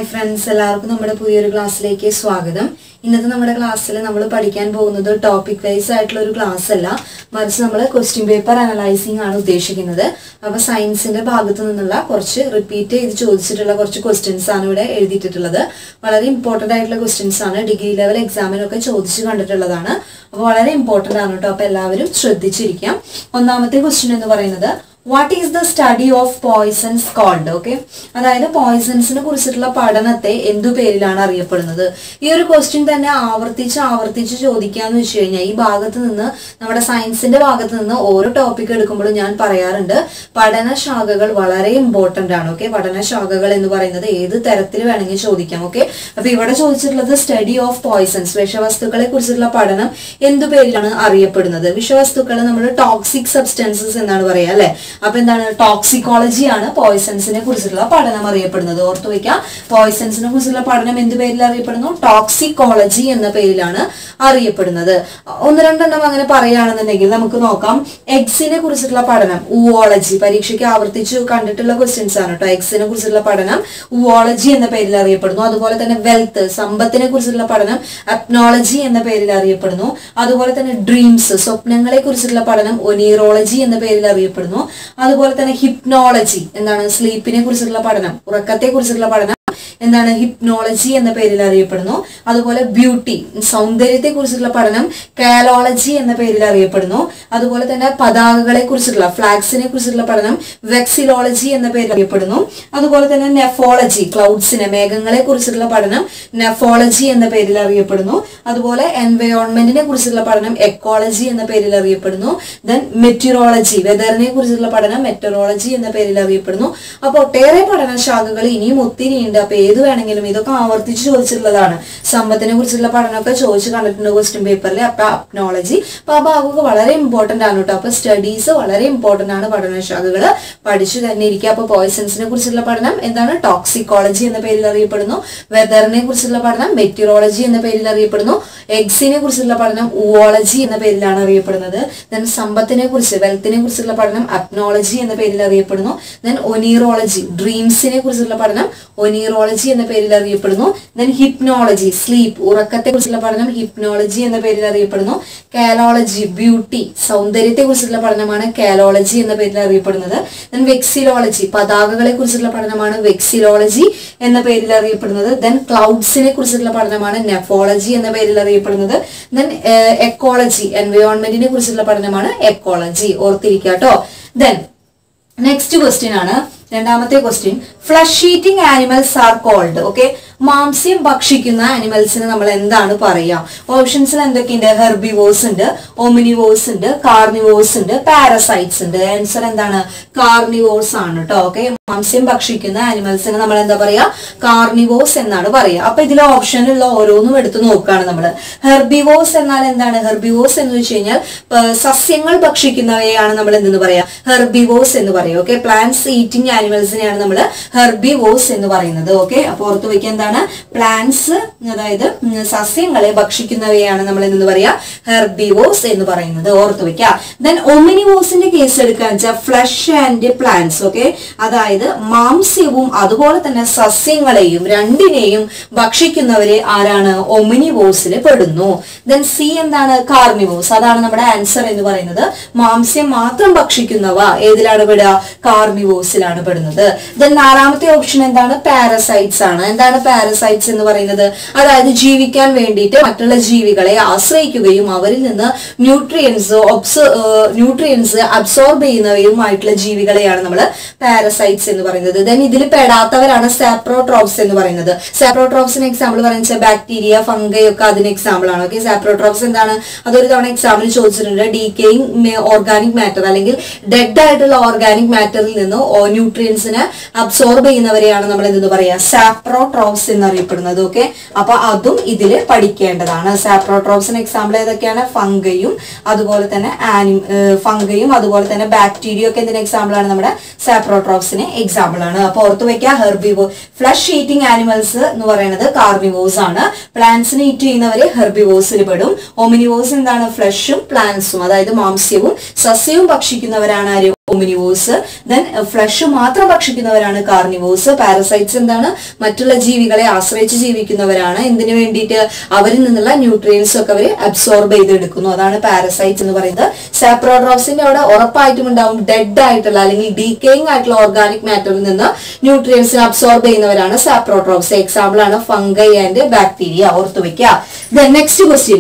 hi friends എല്ലാവർക്കും നമ്മുടെ പുതിയൊരു ക്ലാസ്സിലേക്ക് സ്വാഗതം ഇന്നത്തെ നമ്മുടെ ക്ലാസ്സിൽ നമ്മൾ പഠിക്കാൻ പോകുന്നത് ടോപ്പിക് വൈസ് ആയിട്ടുള്ള ഒരു ക്ലാസ് അല്ല മറിച്ച് നമ്മൾ ക്വസ്റ്റ്യൻ പേപ്പർ അനലൈസിങ് ആണ് ഉദ്ദേശിക്കുന്നത് അപ്പൊ സയൻസിന്റെ ഭാഗത്ത് നിന്നുള്ള കുറച്ച് റിപ്പീറ്റ് ചെയ്ത് ചോദിച്ചിട്ടുള്ള കുറച്ച് ക്വസ്റ്റ്യൻസ് ആണ് ഇവിടെ എഴുതിയിട്ടുള്ളത് വളരെ ഇമ്പോർട്ടന്റ് ആയിട്ടുള്ള ക്വസ്റ്റ്യൻസ് ആണ് ഡിഗ്രി ലെവൽ എക്സാമിനൊക്കെ ചോദിച്ചു കണ്ടിട്ടുള്ളതാണ് അപ്പോൾ വളരെ ഇമ്പോർട്ടന്റ് ആണ് കേട്ടോ അപ്പൊ എല്ലാവരും ശ്രദ്ധിച്ചിരിക്കാം ഒന്നാമത്തെ ക്വസ്റ്റ്യൻ എന്ന് പറയുന്നത് what is the study of poisons called okay അതായത് പോയ്സൺസിനെ കുറിച്ചിട്ടുള്ള പഠനത്തെ എന്തു പേരിലാണ് അറിയപ്പെടുന്നത് ഈ ഒരു ക്വസ്റ്റ്യൻ തന്നെ ആവർത്തിച്ച് ആവർത്തിച്ച് ചോദിക്കാന്ന് വെച്ച് കഴിഞ്ഞാൽ ഈ ഭാഗത്ത് നിന്ന് നമ്മുടെ സയൻസിന്റെ ഭാഗത്ത് നിന്ന് ഓരോ ടോപ്പിക് എടുക്കുമ്പോഴും ഞാൻ പറയാറുണ്ട് പഠന ശാഖകൾ വളരെ ഇമ്പോർട്ടന്റ് ആണ് ഓക്കെ പഠന ശാഖകൾ എന്ന് പറയുന്നത് ഏത് തരത്തിൽ വേണമെങ്കിൽ ചോദിക്കാം ഓക്കെ അപ്പൊ ഇവിടെ ചോദിച്ചിട്ടുള്ളത് സ്റ്റഡി ഓഫ് പോയ്സൺസ് വിഷവസ്തുക്കളെ കുറിച്ചുള്ള പഠനം എന്തു പേരിലാണ് അറിയപ്പെടുന്നത് വിഷവസ്തുക്കൾ നമ്മൾ ടോക്സിക് സബ്സ്റ്റൻസസ് എന്നാണ് പറയാ അല്ലെ അപ്പൊ എന്താണ് ടോക്സിക്കോളജി ആണ് പോയ്സൺസിനെ കുറിച്ചുള്ള പഠനം അറിയപ്പെടുന്നത് ഓർത്തു വെക്കാം പോയ്സൺസിനെ കുറിച്ചുള്ള പഠനം എന്ത് പേരിൽ അറിയപ്പെടുന്നു ടോക്സിക്കോളജി എന്ന പേരിലാണ് അറിയപ്പെടുന്നത് ഒന്ന് രണ്ടെണ്ണം അങ്ങനെ പറയുകയാണെന്നുണ്ടെങ്കിൽ നമുക്ക് നോക്കാം എഗ്സിനെ കുറിച്ചിട്ടുള്ള പഠനം ഊവോളജി പരീക്ഷയ്ക്ക് ആവർത്തിച്ചു കണ്ടിട്ടുള്ള ക്വസ്റ്റ്യൻസ് ആണ് കേട്ടോ എഗ്സിനെ കുറിച്ചുള്ള പഠനം ഊവോളജി എന്ന പേരിൽ അറിയപ്പെടുന്നു അതുപോലെ തന്നെ വെൽത്ത് സമ്പത്തിനെ കുറിച്ചുള്ള പഠനം അപ്നോളജി എന്ന പേരിൽ അറിയപ്പെടുന്നു അതുപോലെ തന്നെ ഡ്രീംസ് സ്വപ്നങ്ങളെ കുറിച്ചുള്ള പഠനം ഒനീറോളജി എന്ന പേരിൽ അറിയപ്പെടുന്നു അതുപോലെ തന്നെ ഹിപ്നോളജി എന്താണ് സ്ലീപ്പിനെ കുറിച്ചുള്ള പഠനം ഉറക്കത്തെ കുറിച്ചുള്ള പഠനം എന്താണ് ഹിപ്നോളജി എന്ന പേരിൽ അറിയപ്പെടുന്നു അതുപോലെ ബ്യൂട്ടി സൗന്ദര്യത്തെ കുറിച്ചുള്ള പഠനം കാലോളജി എന്ന പേരിൽ അറിയപ്പെടുന്നു അതുപോലെ തന്നെ പതാകകളെ കുറിച്ചുള്ള ഫ്ലാഗ്സിനെ കുറിച്ചുള്ള പഠനം വെക്സിലോളജി എന്ന പേരിൽ അറിയപ്പെടുന്നു അതുപോലെ തന്നെ നെഫോളജി ക്ലൗഡ്സിനെ മേഘങ്ങളെ കുറിച്ചുള്ള പഠനം നെഫോളജി എന്ന പേരിൽ അറിയപ്പെടുന്നു അതുപോലെ എൻവയോൺമെന്റിനെ കുറിച്ചുള്ള പഠനം എക്കോളജി എന്ന പേരിൽ അറിയപ്പെടുന്നു ദെൻ മെറ്റിറോളജി വെതറിനെ കുറിച്ചുള്ള പഠനം മെറ്ററോളജി എന്ന പേരിൽ അറിയപ്പെടുന്നു അപ്പോൾ ഒട്ടേറെ പഠനശാഖകൾ ഇനിയും ഒത്തിരി ഉണ്ട് അപ്പൊ ഏത് വേണമെങ്കിലും ഇതൊക്കെ ആവർത്തിച്ച് ചോദിച്ചിട്ടുള്ളതാണ് സമ്പത്തിനെ കുറിച്ചുള്ള പഠനമൊക്കെ ചോദിച്ചു കണ്ടിട്ടുണ്ട് ക്വസ്റ്റ്യൻ പേപ്പറിൽ അപ്പൊ അപ്നോളജി അപ്പൊ ആ ഭാഗമൊക്കെ വളരെ ഇമ്പോർട്ടന്റ് ആണ് കേട്ടോ അപ്പൊ സ്റ്റഡീസ് വളരെ ഇമ്പോർട്ടന്റ് ആണ് പഠനശാഖകൾ പഠിച്ചു തന്നെ ഇരിക്കുക അപ്പൊ പോയ്സൺസിനെ കുറിച്ചുള്ള പഠനം എന്താണ് ടോക്സിക്കോളജി എന്ന പേരിൽ അറിയപ്പെടുന്നു വെതറിനെ കുറിച്ചുള്ള പഠനം മെറ്റിറോളജി എന്ന പേരിൽ അറിയപ്പെടുന്നു എഗ്സിനെ കുറിച്ചുള്ള പഠനം ഊവോളജി എന്ന പേരിലാണ് അറിയപ്പെടുന്നത് ദെൻ സമ്പത്തിനെ കുറിച്ച് വെൽത്തിനെ കുറിച്ചുള്ള പഠനം അപ്നോളജി എന്ന പേരിൽ അറിയപ്പെടുന്നു ദെൻ ഒനീറോളജി ഡ്രീംസിനെ കുറിച്ചുള്ള പഠനം ഒനീറോളജി എന്ന പേരിൽ അറിയപ്പെടുന്നു ദെൻ ഹിപ്നോളജി സ്ലീപ്പ് ഉറക്കത്തെ കുറിച്ചുള്ള പഠനം ഹിപ്നോളജി എന്ന പേരിൽ അറിയപ്പെടുന്നു കാലോളജി ബ്യൂട്ടി സൗന്ദര്യത്തെ കുറിച്ചുള്ള പഠനമാണ് കാലോളജി എന്ന പേരിൽ അറിയപ്പെടുന്നത് ദെൻ വെക്സിലോളജി പതാകകളെ കുറിച്ചുള്ള പഠനമാണ് വെക്സിലോളജി എന്ന പേരിൽ അറിയപ്പെടുന്നത് ദെൻ ക്ലൗഡ്സിനെ കുറിച്ചുള്ള പഠനമാണ് നെഫോളജി എന്ന പേരിൽ അറിയപ്പെടുന്നത് ദെൻ എക്കോളജി എൻവയോൺമെന്റിനെ കുറിച്ചുള്ള പഠനമാണ് എക്കോളജി ഓർത്തിരിക്കുക കേട്ടോ ദെൻ നെക്സ്റ്റ് ക്വസ്റ്റ്യൻ ആണ് രണ്ടാമത്തെ question flesh eating animals are called okay മാംസ്യം ഭക്ഷിക്കുന്ന ആനിമൽസിന് നമ്മൾ എന്താണ് പറയാ ഓപ്ഷൻസിൽ എന്തൊക്കെയുണ്ട് ഹെർബിവോസ് ഉണ്ട് ഒമിനിവോസ് ഉണ്ട് കാർണിവോസ് ഉണ്ട് പാരസൈറ്റ്സ് ഉണ്ട് ആൻസർ എന്താണ് കാർണിവോസ് ആണ് കേട്ടോ ഓക്കെ മാംസ്യം ഭക്ഷിക്കുന്ന ആനിമൽസിന് നമ്മൾ എന്താ പറയാ കാർണിവോസ് എന്നാണ് പറയാ അപ്പൊ ഇതിൽ ഓപ്ഷനിലുള്ള ഓരോന്നും എടുത്ത് നോക്കുകയാണ് നമ്മൾ ഹെർബിവോസ് എന്നാൽ എന്താണ് ഹെർബിവോസ് എന്ന് വെച്ച് കഴിഞ്ഞാൽ പ- സസ്യങ്ങൾ ഭക്ഷിക്കുന്നവയെയാണ് നമ്മൾ എന്തെന്ന് പറയാ ഹെർബിവോസ് എന്ന് പറയും ഓക്കെ പ്ലാന്റ്സ് ഈറ്റിംഗ് ആനിമൽസിനെയാണ് നമ്മൾ ഹെർബിവോസ് എന്ന് പറയുന്നത് ഓക്കെ അപ്പൊ ഓർത്ത് വെക്കാൻ എന്താണ് പ്ലാന്റ്സ് അതായത് ഉം, സസ്യങ്ങളെ ഭക്ഷിക്കുന്നവയാണ് നമ്മൾ എന്ന് പറയാ ഹെർബിവോസ് എന്ന് പറയുന്നത് ഓർത്ത് വെക്കുക ദെൻ ഒമിനിവോസിന്റെ കേസ് എടുക്കാന്ന് വെച്ചാൽ ഫ്ലഷ് ആൻഡ് പ്ലാന്റ്സ് ഓക്കെ അതായത് മാംസ്യവും അതുപോലെ തന്നെ സസ്യങ്ങളെയും രണ്ടിനെയും ഭക്ഷിക്കുന്നവരെ ആരാണ് ഒമിനിവോസിൽ പെടുന്നു ദെൻ സി എന്താണ് കാർണിവോസ് അതാണ് നമ്മുടെ ആൻസർ എന്ന് പറയുന്നത് മാംസ്യം മാത്രം ഭക്ഷിക്കുന്നവ ഏതിലാണ് പെടുക കാർണിവോസിലാണ് പെടുന്നത് ദെൻ നാലാമത്തെ ഓപ്ഷൻ എന്താണ് പാരസൈറ്റ്സ് ആണ് എന്താണ് പാരസൈറ്റ്സ് എന്ന് പറയുന്നത് അതായത് ജീവിക്കാൻ വേണ്ടിയിട്ട് മറ്റുള്ള ജീവികളെ ആശ്രയിക്കുകയും അവരിൽ നിന്ന് ന്യൂട്രിയൻസ് ന്യൂട്രിയൻസ് അബ്സോർബ് ചെയ്യുന്നവയുമായിട്ടുള്ള ജീവികളെയാണ് നമ്മൾ പാരസൈറ്റ്സ് എന്ന് പറയുന്നത് ദെൻ ഇതിൽ പെടാത്തവരാണ് സാപ്രോട്രോപ്സ് എന്ന് പറയുന്നത് സാപ്രോട്രോപ്സിന് എക്സാമ്പിൾ പറയുന്നത് ബാക്ടീരിയ ഫംഗൈ ഒക്കെ അതിന് എക്സാമ്പിൾ ആണ് ഓക്കെ സാപ്രോട്രോപ്സ് എന്താണ് അതൊരു തവണ എക്സാമ്പിൾ ചോദിച്ചിട്ടുണ്ട് ഡീക്കേയിങ് ഓർഗാനിക് മാറ്റർ അല്ലെങ്കിൽ ഡെഡ് ആയിട്ടുള്ള ഓർഗാനിക് മാറ്ററിൽ നിന്ന് ന്യൂട്രിയൻസിനെ അബ്സോർബ് ചെയ്യുന്നവരെയാണ് നമ്മൾ എന്തെന്ന് പറയാ സാപ്രോട്രോപ്സ് എന്നറിയപ്പെടുന്നത് ഓക്കെ അപ്പൊ അതും ഇതിൽ പഠിക്കേണ്ടതാണ് സാപ്രോട്രോപ്സിന് എക്സാമ്പിൾ ഏതൊക്കെയാണ് ഫംഗയും അതുപോലെ തന്നെ ആനി ഫംഗയും അതുപോലെ തന്നെ ബാക്ടീരിയ ഒക്കെ എന്തിന് എക്സാമ്പിൾ ആണ് നമ്മുടെ സാപ്രോട്രോപ്സിന് എക്സാമ്പിൾ ആണ് അപ്പൊ ഓർത്ത് വെക്കുക ഹെർബിവോ ഫ്ലഷ് ഈറ്റിംഗ് ആനിമൽസ് എന്ന് പറയുന്നത് കാർണിവോസ് ആണ് പ്ലാന്റ്സിനെ ഈറ്റ് ചെയ്യുന്നവര് ഹെർബിവോസിൽ പെടും ഒമിനിവോഴ്സ് എന്താണ് ഫ്ലഷും പ്ലാന്റ്സും അതായത് മാംസ്യവും സസ്യവും ഭക്ഷിക്കുന്നവരാണ് ആര് ഒമിനിവോഴ്സ് ദെൻ ഫ്ലഷ് മാത്രം ഭക്ഷിക്കുന്നവരാണ് കാർണിവോഴ്സ് പാരസൈറ്റ്സ് എന്താണ് മറ്റുള്ള ജീവികളെ ആശ്രയിച്ച് ജീവിക്കുന്നവരാണ് എന്തിനു വേണ്ടിയിട്ട് അവരിൽ നിന്നുള്ള ന്യൂട്രിയൻസ് ഒക്കെ അവർ അബ്സോർബ് ചെയ്തെടുക്കുന്നു അതാണ് പാരസൈറ്റ്സ് എന്ന് പറയുന്നത് സാപ്രോഡ്രോപ്സിന്റെ അവിടെ ഉറപ്പായിട്ടും ഉണ്ടാവും ഡെഡ് ആയിട്ടുള്ള അല്ലെങ്കിൽ ഡീക്കേയിങ് ആയിട്ടുള്ള ഓർഗാനിക് മാറ്ററിൽ നിന്ന് ന്യൂട്രിയൻസിനെ അബ്സോർബ് ചെയ്യുന്നവരാണ് സാപ്രോഡ്രോപ്സ് എക്സാമ്പിൾ ആണ് ഫംഗൈ ആൻഡ് ബാക്ടീരിയ ഓർത്തു വെക്കുക നെക്സ്റ്റ് ക്വസ്റ്റ്യൻ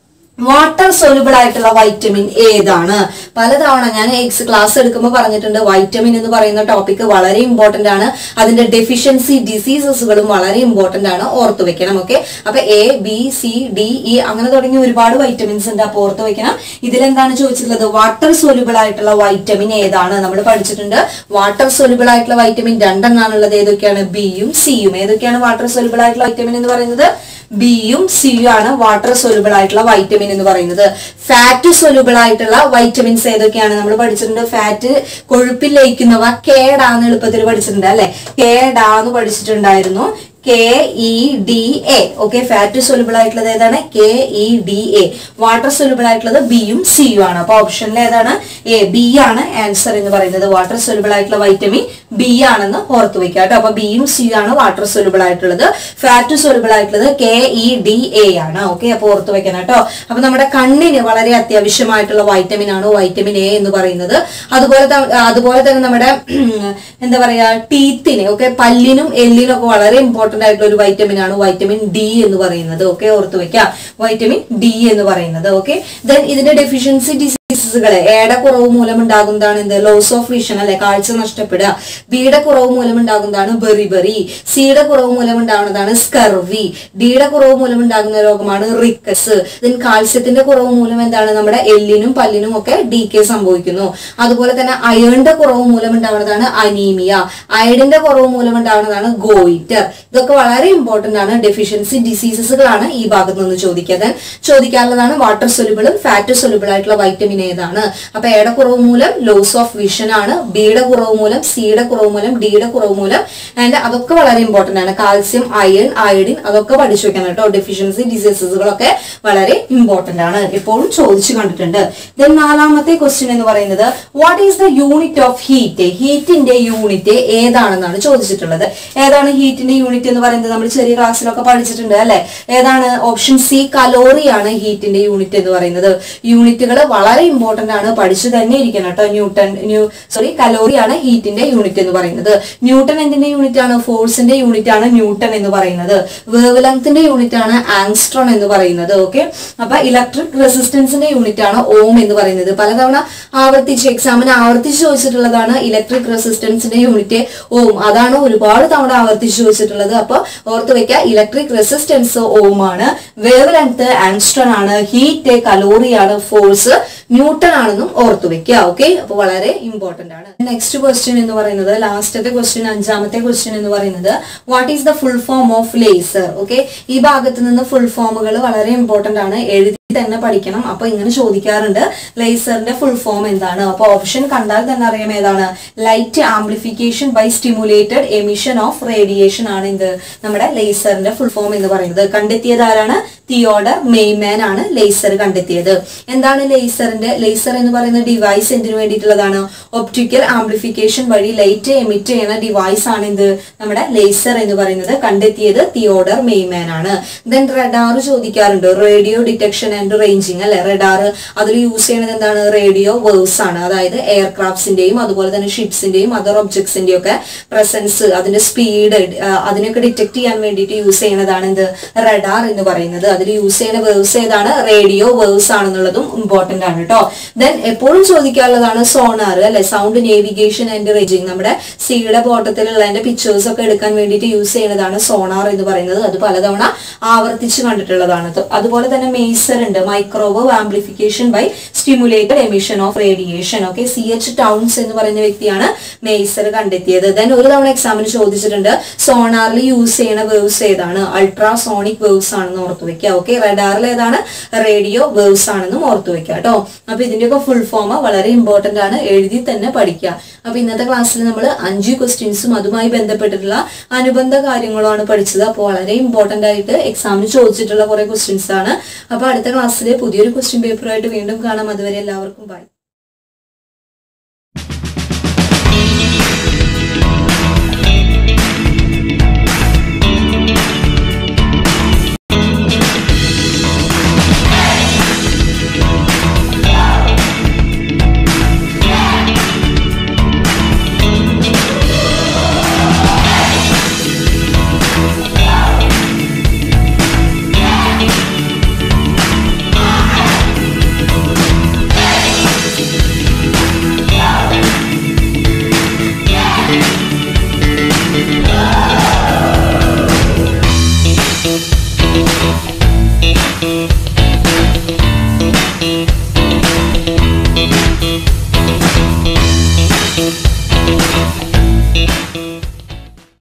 വാട്ടർ സോലുബിൾ ആയിട്ടുള്ള വൈറ്റമിൻ ഏതാണ് പലതവണ ഞാൻ എക്സ് ക്ലാസ് എടുക്കുമ്പോൾ പറഞ്ഞിട്ടുണ്ട് വൈറ്റമിൻ എന്ന് പറയുന്ന ടോപ്പിക് വളരെ ഇമ്പോർട്ടന്റ് ആണ് അതിന്റെ ഡെഫിഷ്യൻസി ഡിസീസസുകളും വളരെ ഇമ്പോർട്ടന്റ് ആണ് ഓർത്തു വെക്കണം ഓക്കെ അപ്പൊ A B C D E അങ്ങനെ തുടങ്ങിയ ഒരുപാട് വൈറ്റമിൻസ് ഉണ്ട് അപ്പൊ ഓർത്തു വെക്കണം ഇതിലെന്താണ് ചോദിച്ചിട്ടുള്ളത് വാട്ടർ സോലുബിൾ ആയിട്ടുള്ള വൈറ്റമിൻ ഏതാണ് നമ്മൾ പഠിച്ചിട്ടുണ്ട് വാട്ടർ സോലുബിൾ ആയിട്ടുള്ള വൈറ്റമിൻ രണ്ടെണ്ണാണുള്ളത് ഏതൊക്കെയാണ് ബിയും സിയും ഏതൊക്കെയാണ് വാട്ടർ സോലുബിൾ ആയിട്ടുള്ള വൈറ്റമിൻ എന്ന് പറയുന്നത് ബിയും സിയും ആണ് വാട്ടർ സൊല്യൂബിൾ ആയിട്ടുള്ള വൈറ്റമിൻ എന്ന് പറയുന്നത് ഫാറ്റ് സൊല്യൂബിൾ ആയിട്ടുള്ള വൈറ്റമിൻസ് ഏതൊക്കെയാണ് നമ്മൾ പഠിച്ചിട്ടുണ്ട് ഫാറ്റ് കൊഴുപ്പിൽ ലയിക്കുന്നവ കേടാന്ന് എളുപ്പത്തിൽ പഠിച്ചിട്ടുണ്ട് അല്ലെ കേടാന്ന് പഠിച്ചിട്ടുണ്ടായിരുന്നു K E D A okay fat soluble ആയിട്ടുള്ളത് ഏതാണ് K E D A water soluble ആയിട്ടുള്ളത് ബിയും സിയും ആണ് അപ്പൊ ഓപ്ഷനിൽ ഏതാണ് എ ബി ആണ് ആൻസർ എന്ന് പറയുന്നത് വാട്ടർ സൊല്യൂബിൾ ആയിട്ടുള്ള വൈറ്റമിൻ ബി ആണെന്ന് ഓർത്തു വെക്കുക കേട്ടോ അപ്പൊ ബിയും സിയും ആണ് വാട്ടർ സൊല്യൂബിൾ ആയിട്ടുള്ളത് ഫാറ്റ് സൊല്യൂബിൾ ആയിട്ടുള്ളത് കെ ഇ ഡി എ ആണ് ഓക്കെ അപ്പൊ ഓർത്തു വെക്കണം കേട്ടോ അപ്പൊ നമ്മുടെ കണ്ണിന് വളരെ അത്യാവശ്യമായിട്ടുള്ള വൈറ്റമിൻ ആണ് വൈറ്റമിൻ എ എന്ന് പറയുന്നത് അതുപോലെ ത- അതുപോലെ തന്നെ നമ്മുടെ എന്താ പറയാ ടീത്തിന് ഓക്കെ പല്ലിനും എല്ലിനും ഒക്കെ വളരെ ഇമ്പോർട്ടന്റ് ആയിട്ടുള്ള ഒരു വൈറ്റമിൻ ആണ് വൈറ്റമിൻ ഡി എന്ന് പറയുന്നത് ഓക്കെ ഓർത്തു വെക്കാം വൈറ്റമിൻ ഡി എന്ന് പറയുന്നത് ഓക്കെ ദെൻ ഇതിന്റെ ഡെഫിഷ്യൻസി ഡിസീസസുകളെ എയുടെ കുറവ് മൂലം ഉണ്ടാകുന്നതാണ് എന്ത് ലോസ് ഓഫ് വിഷൻ അല്ലെ കാഴ്ച നഷ്ടപ്പെടുക ബിയുടെ കുറവ് മൂലം ഉണ്ടാകുന്നതാണ് ബെറിബറി സിയുടെ കുറവ് മൂലം ഉണ്ടാകുന്നതാണ് സ്കർവി ഡിയുടെ കുറവ് മൂലം ഉണ്ടാകുന്ന രോഗമാണ് റിക്കസ് ദെൻ കാൽസ്യത്തിന്റെ കുറവ് മൂലം എന്താണ് നമ്മുടെ എല്ലിനും പല്ലിനും ഒക്കെ ഡി കെ സംഭവിക്കുന്നു അതുപോലെ തന്നെ അയേണിന്റെ കുറവ് മൂലം ഉണ്ടാകുന്നതാണ് അനീമിയ അയഡിന്റെ കുറവ് മൂലം ഉണ്ടാകുന്നതാണ് ഗോയിറ്റർ ഇതൊക്കെ വളരെ ഇമ്പോർട്ടന്റ് ആണ് ഡെഫിഷ്യൻസി ഡിസീസസുകളാണ് ഈ ഭാഗത്ത് നിന്ന് ചോദിക്കുക Then ചോദിക്കാനുള്ളതാണ് വാട്ടർ സൊല്യൂബിളും ഫാറ്റ് സൊല്യൂബിൾ ആയിട്ടുള്ള വൈറ്റമിൻ ഏതാണ് അപ്പൊ എയുടെ കുറവ് മൂലം ലോസ് ഓഫ് വിഷൻ ആണ് ബിയുടെ കുറവ് മൂലം സിയുടെ കുറവ് മൂലം ഡിയുടെ കുറവ് മൂലം ആൻഡ് അതൊക്കെ വളരെ ഇമ്പോർട്ടന്റ് ആണ് കാൽസ്യം അയൺ അയഡിൻ അതൊക്കെ പഠിച്ചു വെക്കണം കേട്ടോ ഡെഫിഷ്യൻസി ഡിസീസസുകളൊക്കെ വളരെ ഇമ്പോർട്ടന്റ് ആണ് എപ്പോഴും ചോദിച്ചു കണ്ടിട്ടുണ്ട് ദെൻ നാലാമത്തെ ക്വസ്റ്റ്യൻ എന്ന് പറയുന്നത് what is the unit of heat ഹീറ്റിന്റെ യൂണിറ്റ് ഏതാണെന്നാണ് ചോദിച്ചിട്ടുള്ളത് ഏതാണ് ഹീറ്റിന്റെ യൂണിറ്റ് എന്ന് പറയുന്നത് നമ്മൾ ചെറിയ ക്ലാസ്സിലൊക്കെ പഠിച്ചിട്ടുണ്ട് അല്ലെ ഏതാണ് ഓപ്ഷൻ സി കലോറിയാണ് ഹീറ്റിന്റെ യൂണിറ്റ് എന്ന് പറയുന്നത് യൂണിറ്റുകൾ വളരെ ഇമ്പോർട്ടന്റ് ആണ് പഠിച്ചു തന്നെ ഇരിക്കണം കേട്ടോ ന്യൂട്ടൺ ന്യൂ സോറി കലോറിയാണ് ഹീറ്റിന്റെ യൂണിറ്റ് എന്ന് പറയുന്നത് ന്യൂട്ടൺ എന്തിന്റെ യൂണിറ്റ് ആണ് ഫോഴ്സിന്റെ യൂണിറ്റ് ആണ് ന്യൂട്ടൺ എന്ന് പറയുന്നത് വേവ് ലെങ്ത്തിന്റെ യൂണിറ്റ് ആണ് ആങ്സ്ട്രോൺ എന്ന് പറയുന്നത് ഓക്കെ അപ്പൊ ഇലക്ട്രിക് റെസിസ്റ്റൻസിന്റെ യൂണിറ്റ് ആണ് ഓം എന്ന് പറയുന്നത് പലതവണ ആവർത്തിച്ച് എക്സാമിന് ആവർത്തിച്ച് ചോദിച്ചിട്ടുള്ളതാണ് ഇലക്ട്രിക് റെസിസ്റ്റൻസിന്റെ യൂണിറ്റ് ഓം അതാണ് ഒരുപാട് തവണ ആവർത്തിച്ച് ചോദിച്ചിട്ടുള്ളത് അപ്പൊ ഓർത്ത് വെക്കുക ഇലക്ട്രിക് റെസിസ്റ്റൻസ് ഓം ആണ് വേവ് ലെങ്ത് ആങ്സ്ട്രോൺ ആണ് ഹീറ്റ് കലോറിയാണ് ഫോഴ്സ് ന്യൂട്ടൺ ആണെന്നും ഓർത്തു വെക്കുക ഓക്കെ അപ്പൊ വളരെ ഇമ്പോർട്ടന്റ് ആണ് നെക്സ്റ്റ് ക്വസ്റ്റ്യൻ എന്ന് പറയുന്നത് ലാസ്റ്റത്തെ ക്വസ്റ്റ്യൻ അഞ്ചാമത്തെ ക്വസ്റ്റ്യൻ എന്ന് പറയുന്നത് what is the full form of laser okay ഈ ഭാഗത്ത് നിന്ന് ഫുൾ ഫോമുകൾ വളരെ ഇമ്പോർട്ടന്റ് ആണ് എഴുതി തന്നെ പഠിക്കണം അപ്പൊ ഇങ്ങനെ ചോദിക്കാറുണ്ട് ലേസറിന്റെ ഫുൾ ഫോം എന്താണ് അപ്പൊ ഓപ്ഷൻ കണ്ടാൽ തന്നെ അറിയാം ഏതാണ് light amplification by stimulated emission of radiation ആണ് ഇത് നമ്മുടെ ലേസറിന്റെ ഫുൾ ഫോം എന്ന് പറയുന്നത് കണ്ടെത്തിയത് ആരാണ് തിയോഡർ മെയ്മാൻ ആണ് ലേസർ കണ്ടെത്തിയത് എന്താണ് ലേസറിന്റെ ലേസർ എന്ന് പറയുന്ന ഡിവൈസ് എന്തിനു വേണ്ടിയിട്ടുള്ളതാണ് ഒപ്റ്റിക്കൽ ആംപ്ലിഫിക്കേഷൻ വഴി ലൈറ്റ് എമിറ്റ് ചെയ്യുന്ന ഡിവൈസ് ആണ് ഇത് നമ്മുടെ ലേസർ എന്ന് പറയുന്നത് കണ്ടെത്തിയത് തിയോഡർ മെയ്മാൻ ആണ് ദെൻ റഡാർ ചോദിക്കാറുണ്ട് റേഡിയോ ഡിറ്റക്ഷൻ ആൻഡ് റേഞ്ചിങ് അല്ലെ റഡാർ അതിൽ യൂസ് ചെയ്യുന്നത് എന്താണ് റേഡിയോ വേവ്സ് ആണ് അതായത് എയർക്രാഫ്റ്റ്സിന്റെയും അതുപോലെ തന്നെ ഷിപ്സിന്റെയും അതർ ഒബ്ജക്ട്സിന്റെയും ഒക്കെ പ്രസൻസ് അതിന്റെ സ്പീഡ് അതിനൊക്കെ ഡിറ്റക്ട് ചെയ്യാൻ വേണ്ടിയിട്ട് യൂസ് ചെയ്യുന്നതാണ് എന്ത് റഡാർ എന്ന് പറയുന്നത് അതിൽ യൂസ് ചെയ്യുന്ന വേവ്സ് ഏതാണ് റേഡിയോ വേവ്സ് ആണെന്നുള്ളതും ഇമ്പോർട്ടന്റ് ആണ് കേട്ടോ ദെൻ എപ്പോഴും ചോദിക്കാനുള്ളതാണ് സോണാർ അല്ലെ സൗണ്ട് നേവിഗേഷൻ ആൻഡ് റേഞ്ചിങ് നമ്മുടെ സീയുടെ ബോട്ടത്തിലുള്ള അതിന്റെ പിക്ചേഴ്സ് ഒക്കെ എടുക്കാൻ വേണ്ടിയിട്ട് യൂസ് ചെയ്യുന്നതാണ് സോണാർ എന്ന് പറയുന്നത് അത് പലതവണ ആവർത്തിച്ച് കണ്ടിട്ടുള്ളതാണ് ത് അതുപോലെ തന്നെ മേസർ ഉണ്ട് microwave amplification by stimulated emission of radiation okay C H Townes എന്ന് പറയുന്ന വ്യക്തിയാണ് മേസർ കണ്ടെത്തിയത് ദെൻ ഒരു തവണ എക്സാമിന് ചോദിച്ചിട്ടുണ്ട് സോണാറിൽ യൂസ് ചെയ്യുന്ന വേവ്സ് ഏതാണ് അൾട്രാസോണിക് വേവ്സ് ആണെന്ന് ഓർത്തു വെക്കുക ഓക്കെ റഡാറിൽ ഏതാണ് റേഡിയോ വേവ്സ് ആണെന്നും ഓർത്തു വെക്കുക കേട്ടോ അപ്പൊ ഇതിന്റെയൊക്കെ ഫുൾ ഫോം വളരെ ഇമ്പോർട്ടന്റ് ആണ് എഴുതി തന്നെ പഠിക്കുക അപ്പൊ ഇന്നത്തെ ക്ലാസ്സിൽ നമ്മൾ അഞ്ച് ക്വസ്റ്റ്യൻസും അതുമായി ബന്ധപ്പെട്ടിട്ടുള്ള അനുബന്ധ കാര്യങ്ങളുമാണ് പഠിച്ചത് അപ്പോൾ വളരെ ഇമ്പോർട്ടന്റ് ആയിട്ട് എക്സാമിന് ചോദിച്ചിട്ടുള്ള കുറെ ക്വസ്റ്റ്യൻസ് ആണ് അപ്പൊ അടുത്ത ക്ലാസ്സിൽ പുതിയൊരു ക്വസ്റ്റ്യൻ പേപ്പറുമായിട്ട് വീണ്ടും കാണാം അതുവരെ എല്ലാവർക്കും ബൈ